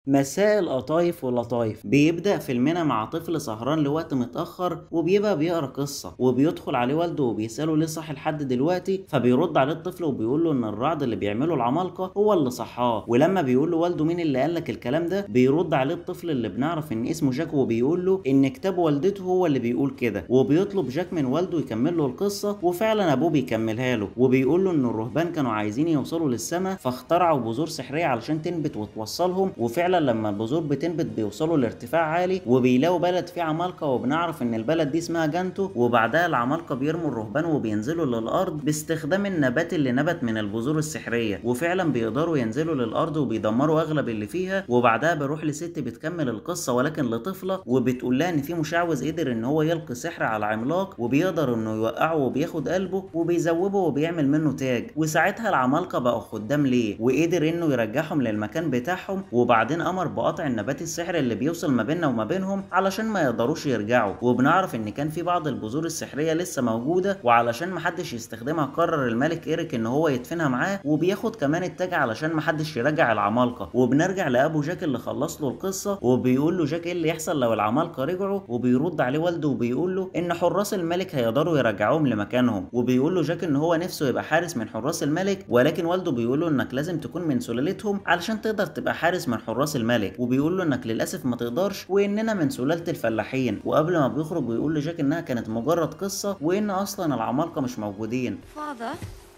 مساء القطايف واللطايف بيبدأ فيلمنا مع طفل سهران لوقت متأخر وبيبقى بيقرا قصة وبيدخل عليه والده وبيسأله ليه صاحي لحد دلوقتي فبيرد عليه الطفل وبيقول له إن الرعد اللي بيعمله العمالقة هو اللي صحاه ولما بيقول له والده مين اللي قال لك الكلام ده بيرد عليه الطفل اللي بنعرف إن اسمه جاك وبيقول له إن كتاب والدته هو اللي بيقول كده وبيطلب جاك من والده يكمل له القصة وفعلا أبوه بيكملها له وبيقول له إن الرهبان كانوا عايزين يوصلوا للسماء فاخترعوا بذور سحرية علشان تنبت وتوصلهم وفعلا لما البذور بتنبت بيوصلوا لارتفاع عالي وبيلاقوا بلد فيه عمالقة وبنعرف ان البلد دي اسمها جانتو وبعدها العمالقة بيرموا الرهبان وبينزلوا للارض باستخدام النبات اللي نبت من البذور السحرية وفعلا بيقدروا ينزلوا للارض وبيدمروا اغلب اللي فيها وبعدها بيروح لست بتكمل القصة ولكن لطفلة وبتقول لها ان في مشعوذ قدر ان هو يلقي سحر على عملاق وبيقدر انه يوقعه وبياخد قلبه وبيذوبه وبيعمل منه تاج وساعتها العمالقة بقوا خدام ليه وقدر انه يرجعهم للمكان بتاعهم وبعدين امر بقطع النبات السحر اللي بيوصل ما بيننا وما بينهم علشان ما يقدروش يرجعوا وبنعرف ان كان في بعض البذور السحريه لسه موجوده وعلشان محدش يستخدمها قرر الملك ايريك ان هو يدفنها معاه وبياخد كمان التاج علشان محدش يرجع العمالقه وبنرجع لابو جاك اللي خلص له القصه وبيقول له جاك ايه اللي يحصل لو العمالقه رجعوا وبيرد عليه والده وبيقول له ان حراس الملك هيقدروا يرجعوهم لمكانهم وبيقول له جاك ان هو نفسه يبقى حارس من حراس الملك ولكن والده بيقول له انك لازم تكون من سلالتهم علشان تقدر تبقى حارس من حراس الملك وبيقول له انك للاسف ما تقدرش واننا من سلاله الفلاحين وقبل ما بيخرج بيقول لجاك انها كانت مجرد قصه وان اصلا العمالقه مش موجودين Father,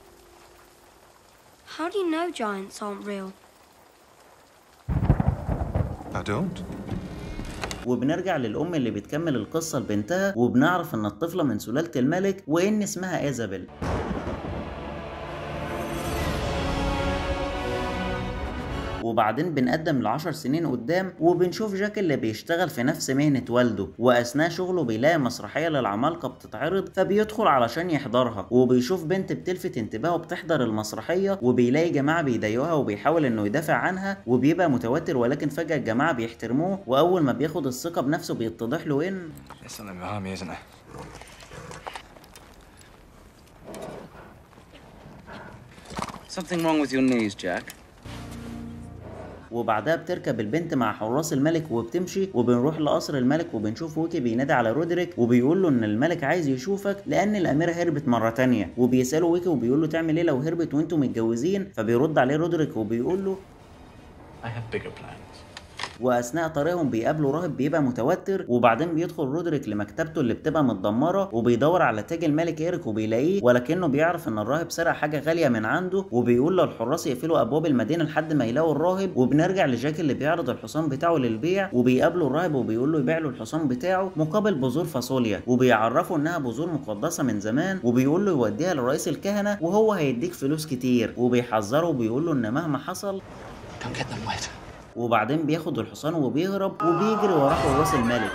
how do you know giants aren't real? I don't. وبنرجع للام اللي بتكمل القصه لبنتها وبنعرف ان الطفله من سلاله الملك وان اسمها ايزابيل وبعدين بنقدم لعشر سنين قدام وبنشوف جاك اللي بيشتغل في نفس مهنة والده وأثناء شغله بيلاقي مسرحية للعمالقة بتتعرض فبيدخل علشان يحضرها وبيشوف بنت بتلفت انتباهه بتحضر المسرحية وبيلاقي جماعة بيضايقوها وبيحاول انه يدافع عنها وبيبقى متوتر ولكن فجأة الجماعة بيحترموه وأول ما بياخد الثقة بنفسه بيتضح له إن There's something behind me, isn't there? Something wrong with your knees, Jack? وبعدها بتركب البنت مع حراس الملك وبتمشي وبنروح لقصر الملك وبنشوف ويكي بينادي على رودريك وبيقول له ان الملك عايز يشوفك لان الاميره هربت مره تانية وبيساله ويكي وبيقول له تعمل ايه لو هربت وانتوا متجوزين فبيرد عليه رودريك وبيقول له I have bigger plans. واثناء طريقهم بيقابلوا راهب بيبقى متوتر وبعدين بيدخل رودريك لمكتبته اللي بتبقى متدمره وبيدور على تاج الملك ايريك وبيلاقيه ولكنه بيعرف ان الراهب سرق حاجه غاليه من عنده وبيقول للحراس يقفلوا ابواب المدينه لحد ما يلاقوا الراهب وبنرجع لجاك اللي بيعرض الحصان بتاعه للبيع وبيقابله الراهب وبيقول له يبيع له الحصان بتاعه مقابل بذور فاصوليا وبيعرفه انها بذور مقدسه من زمان وبيقول له يوديها لرئيس الكهنه وهو هيديك فلوس كتير وبيحذره وبيقول له ان مهما حصل Don't get them wet. وبعدين بياخد الحصان وبيهرب وبيجري وراه حراس الملك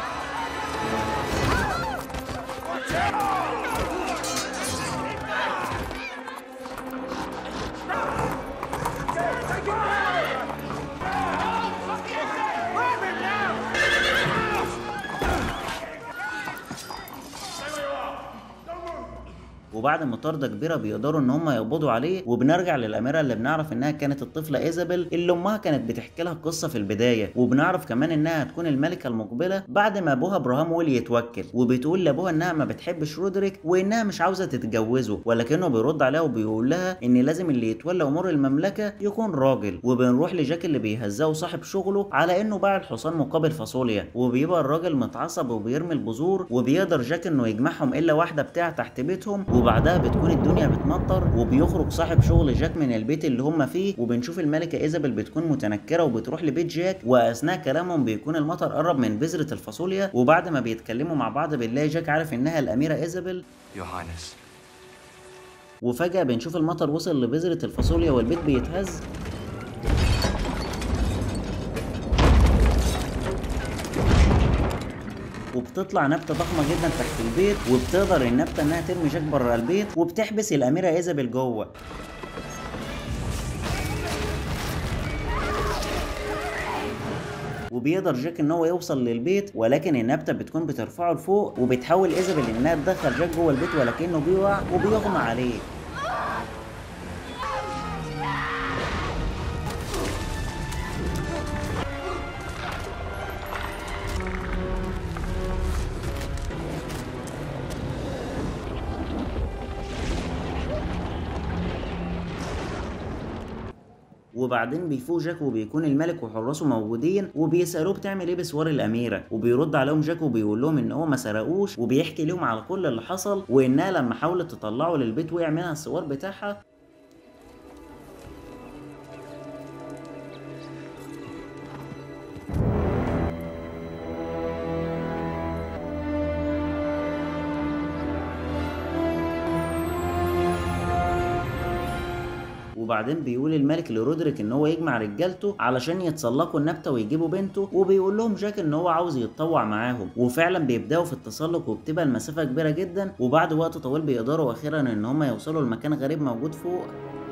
وبعد مطاردة كبيرة بيقدروا ان هم يقبضوا عليه وبنرجع للأميرة اللي بنعرف انها كانت الطفلة ايزابيل اللي امها كانت بتحكي لها القصة في البداية وبنعرف كمان انها هتكون الملكة المقبلة بعد ما ابوها ابراهام ويلي يتوكل وبتقول لابوها انها ما بتحبش رودريك وانها مش عاوزة تتجوزه ولكنه بيرد عليها وبيقول لها ان لازم اللي يتولى امور المملكة يكون راجل وبنروح لجاك اللي بيهزاه صاحب شغله على انه باع الحصان مقابل فاصوليا وبيبقى الراجل متعصب وبيرمي البذور وبيقدر جاك انه يجمعهم الا واحدة بتاع تحت بيتهم وبعدها بتكون الدنيا بتمطر وبيخرج صاحب شغل جاك من البيت اللي هم فيه وبنشوف الملكة ايزابيل بتكون متنكرة وبتروح لبيت جاك واثناء كلامهم بيكون المطر قرب من بذرة الفاصوليا وبعد ما بيتكلموا مع بعض بنلاقي جاك عارف انها الاميرة ايزابيل Your Highness. وفجأة بنشوف المطر وصل لبذرة الفاصوليا والبيت بيتهز وبتطلع نبتة ضخمة جدا تحت البيت وبتقدر النبتة انها ترمي جاك بره البيت وبتحبس الأميرة ايزابيل جوه وبيقدر جاك ان هو يوصل للبيت ولكن النبته بتكون بترفعه لفوق وبتحاول ايزابيل انها تدخل جاك جوه البيت ولكنه بيقع وبيغمى عليه وبعدين بيفوق جاك وبيكون الملك وحراسه موجودين وبيسالوه بتعمل ايه بسوار الاميره وبيرد عليهم جاك وبيقول لهم ان هو ما سرقوش وبيحكي لهم على كل اللي حصل وانها لما حاولت تطلعه للبيت وقع منها السوار بتاعها وبعدين بيقول الملك لرودريك ان هو يجمع رجالته علشان يتسلقوا النبته ويجيبوا بنته وبيقول لهم جاك ان هو عاوز يتطوع معاهم وفعلا بيبداوا في التسلق وبتبقى المسافه كبيره جدا وبعد وقت طويل بيقدروا اخيرا ان هم يوصلوا لمكان غريب موجود فوق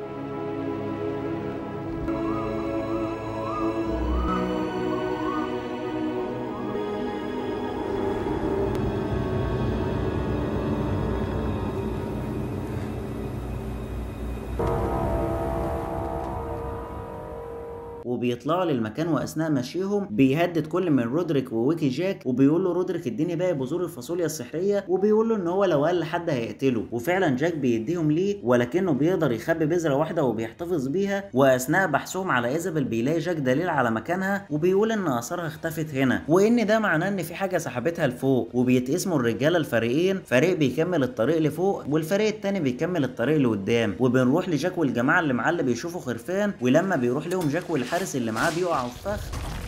وبيطلعوا للمكان واثناء مشيهم بيهدد كل من رودريك وويكي جاك وبيقول له رودريك اديني باقي بذور الفاصوليا السحريه وبيقول له ان هو لو قال لحد هيقتله وفعلا جاك بيديهم ليه ولكنه بيقدر يخبي بذره واحده وبيحتفظ بيها واثناء بحثهم على ايزابيل بيلاقي جاك دليل على مكانها وبيقول ان اثارها اختفت هنا وان ده معناه ان في حاجه سحبتها لفوق وبيتقسموا الرجاله الفريقين فريق بيكمل الطريق لفوق والفريق التاني بيكمل الطريق لقدام وبنروح لجاك والجماعه اللي معاه اللي بيشوفوا خرفان ولما بيروح لهم جاك والحارس اللي معاه بيقعوا في فخ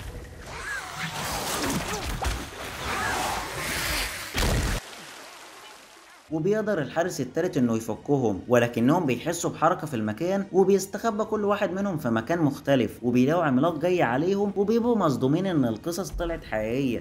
وبيقدر الحارس التالت انه يفكهم ولكنهم بيحسوا بحركه في المكان وبيستخبى كل واحد منهم في مكان مختلف وبيلاقوا عملاق جاي عليهم وبيبقوا مصدومين ان القصص طلعت حقيقيه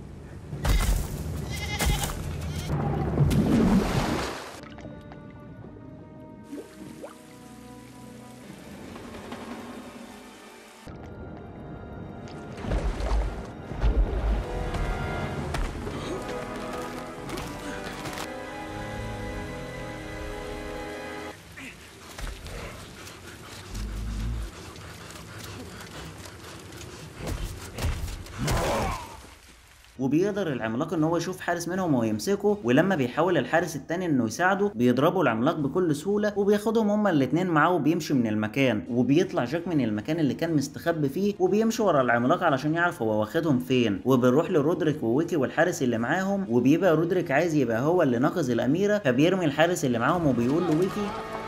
وبيقدر العملاق ان هو يشوف حارس منهم ويمسكه ولما بيحاول الحارس التاني انه يساعده بيضربوا العملاق بكل سهوله وبياخدهم هما الاتنين معاه وبيمشي من المكان وبيطلع جاك من المكان اللي كان مستخبي فيه وبيمشي ورا العملاق علشان يعرف هو واخدهم فين وبنروح لرودريك وويكي والحارس اللي معاهم وبيبقى رودريك عايز يبقى هو اللي نقذ الاميره فبيرمي الحارس اللي معاهم وبيقول له ويكي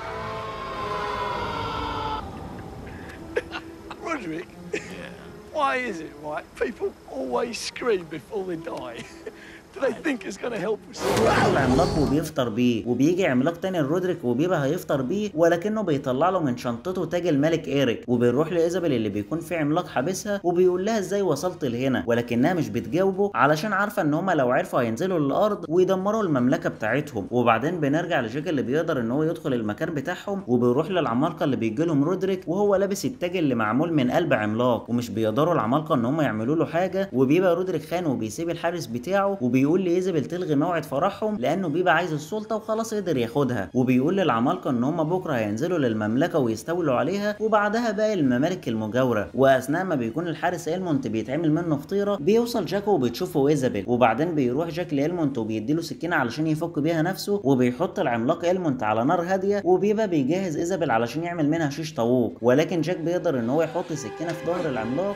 Roderick? Why is it, right? People always scream before they die. Do they think it's going to help us? بيروح العملاق وبيفطر بيه وبيجي عملاق تاني لرودريك وبيبقى هيفطر بيه ولكنه بيطلع له من شنطته تاج الملك ايريك وبيروح لايزابيل اللي بيكون في عملاق حابسها وبيقول لها ازاي وصلت لهنا ولكنها مش بتجاوبه علشان عارفه ان هما لو عرفوا هينزلوا للارض ويدمروا المملكه بتاعتهم وبعدين بنرجع لجاك اللي بيقدر ان هو يدخل المكان بتاعهم وبيروح للعمالقه اللي بيجي لهم رودريك وهو لابس التاج اللي معمول من قلب عملاق ومش بيقدروا العمالقه ان هم يعملوا له حاجه وبيبقى رودريك خان وبيسيب الحارس بتاعه وبيقول لايزابيل تلغي موعد فرحهم لانه بيبقى عايز السلطه وخلاص قدر ياخدها وبيقول للعمالقه ان هم بكره هينزلوا للمملكه ويستولوا عليها وبعدها باقي الممالك المجاوره واثناء ما بيكون الحارس ايلمونت بيتعمل منه فطيره بيوصل جاك وبتشوفه ايزابيل وبعدين بيروح جاك لايلمونت وبيديله سكينه علشان يفك بيها نفسه وبيحط العملاق ايلمونت على نار هاديه وبيبقى بيجهز ايزابيل علشان يعمل منها شيش طاووق ولكن جاك بيقدر ان هو يحط سكينه في ظهر العملاق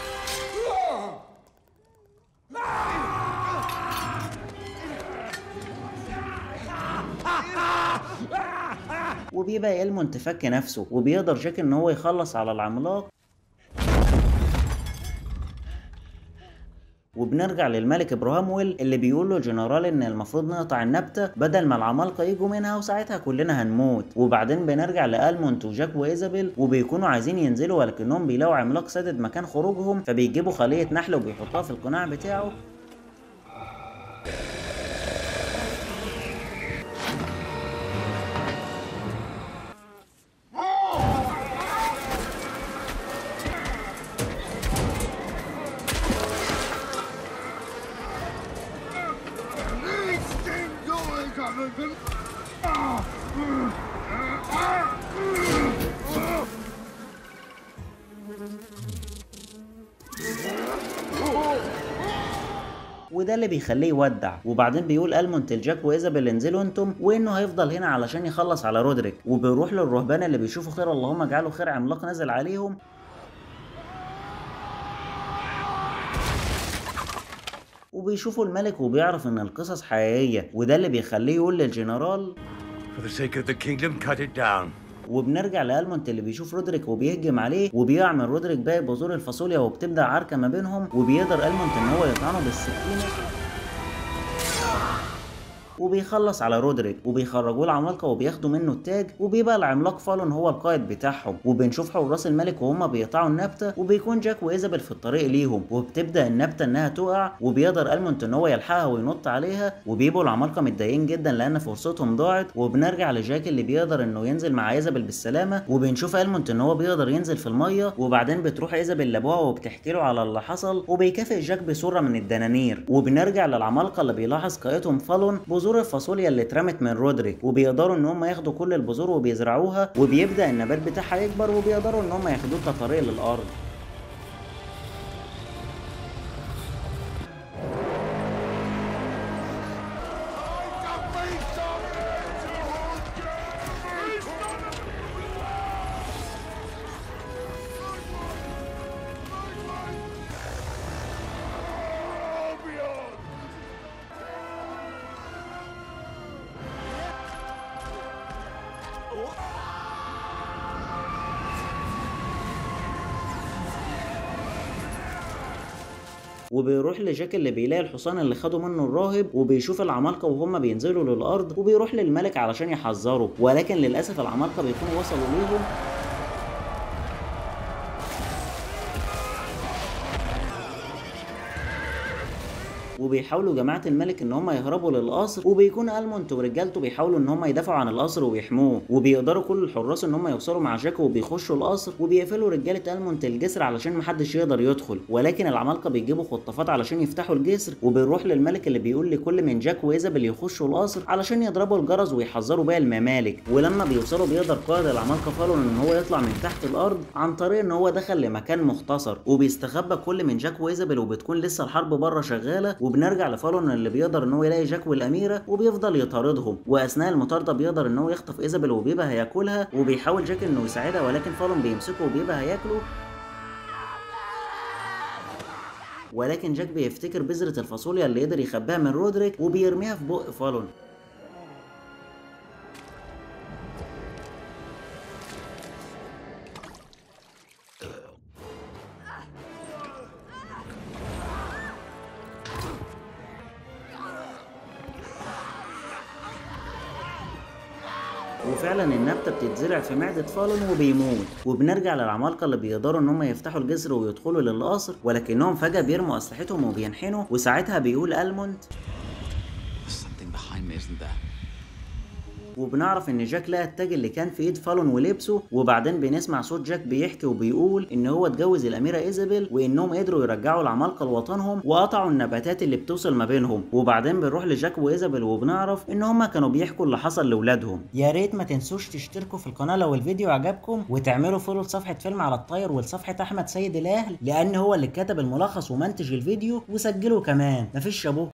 وبيبقى ايلمونت فك نفسه وبيقدر جاك ان هو يخلص على العملاق وبنرجع للملك ابراهامويل اللي بيقول له الجنرال ان المفروض نقطع النبته بدل ما العمالقه يجوا منها وساعتها كلنا هنموت وبعدين بنرجع لالمونت وجاك وايزابيل وبيكونوا عايزين ينزلوا ولكنهم بيلاقوا عملاق سادد مكان خروجهم فبيجيبوا خليه نحل وبيحطوها في القناع بتاعه وده اللي بيخليه يودع وبعدين بيقول المونت لجاك وايزابيل انزلوا انتم وانه هيفضل هنا علشان يخلص على رودريك وبيروح للرهبان اللي بيشوفوا خير اللهم اجعله خير عملاق نازل عليهم وبيشوفوا الملك وبيعرف ان القصص حقيقية وده اللي بيخليه يقول للجنرال For the sake of the kingdom, cut it down. وبنرجع لالمونت اللي بيشوف رودريك وبيهجم عليه وبيقع من رودريك باقي بذور الفاصوليا وبتبدا عركه ما بينهم وبيقدر المونت ان هو يطعنه بالسكينه وبيخلص على رودريك وبيخرجوه العمالقه وبياخدوا منه التاج وبيبقى العملاق فالون هو القائد بتاعهم وبنشوف حراس الملك وهما بيقطعوا النبته وبيكون جاك وايزابيل في الطريق ليهم وبتبدا النبته انها تقع وبيقدر المونت ان هو يلحقها وينط عليها وبيبقوا العمالقه متضايقين جدا لان فرصتهم ضاعت وبنرجع لجاك اللي بيقدر انه ينزل مع ايزابيل بالسلامه وبنشوف المونت ان هو بيقدر ينزل في الميه وبعدين بتروح ايزابيل لابوها وبتحكي له على اللي حصل وبيكافئ جاك بصوره من الدنانير وبنرجع للعمالقه اللي بيلاحظ قائدهم فالون بذور الفاصوليا اللي اترمت من رودريك وبيقدروا ان هم ياخدوا كل البذور وبيزرعوها وبيبدا النبات بتاعها يكبر وبيقدروا ان هم ياخدوه كطريق للارض وبيروح لجاك اللي بيلاقي الحصان اللي خده منه الراهب وبيشوف العمالقه وهم بينزلوا للارض وبيروح للملك علشان يحذره ولكن للاسف العمالقه بيكونوا وصلوا ليهم وبيحاولوا جماعة الملك ان هم يهربوا للقصر وبيكون المونت ورجالته بيحاولوا ان هم يدافعوا عن القصر ويحموه وبيقدروا كل الحراس ان هم يوصلوا مع جاكو وبيخشوا القصر وبيقفلوا رجالة المونت الجسر علشان محدش يقدر يدخل ولكن العمالقة بيجيبوا خطافات علشان يفتحوا الجسر وبيروح للملك اللي بيقول لكل من جاك وايزابيل يخشوا القصر علشان يضربوا الجرس ويحذروا باقي الممالك ولما بيوصلوا بيقدر قائد العمالقة فالون ان هو يطلع من تحت الارض عن طريق ان هو دخل لمكان مختصر وبيستخبى كل من جاك وايزابيل وبتكون لسه الحرب بره شغالة وبنرجع لفالون اللي بيقدر ان هو يلاقي جاك والاميره وبيفضل يطاردهم واثناء المطارده بيقدر ان هو يخطف ايزابيل وبيبقى هياكلها وبيحاول جاك انه يساعدها ولكن فالون بيمسكه وبيبقى هياكله ولكن جاك بيفتكر بذرة الفاصوليا اللي قدر يخبيها من رودريك وبيرميها في بق فالون وفعلا النبته بتتزرع في معده فالون وبيموت وبنرجع للعمالقه اللي بيقدروا ان هم يفتحوا الجسر ويدخلوا للقصر ولكنهم فجاه بيرموا اسلحتهم وبينحنوا وساعتها بيقول المونت There's something behind me, isn't there? وبنعرف ان جاك لقى التاج اللي كان في ايد فالون ولبسه وبعدين بنسمع صوت جاك بيحكي وبيقول ان هو اتجوز الاميره ايزابيل وانهم قدروا يرجعوا العمالقه لوطنهم وقطعوا النباتات اللي بتوصل ما بينهم وبعدين بنروح لجاك وايزابيل وبنعرف ان هما كانوا بيحكوا اللي حصل لاولادهم يا ريت ما تنسوش تشتركوا في القناه لو الفيديو عجبكم وتعملوا فولو لصفحه فيلم على الطاير ولصفحه احمد سيد الاهل لان هو اللي كتب الملخص ومنتج الفيديو وسجله كمان مفيش شابوه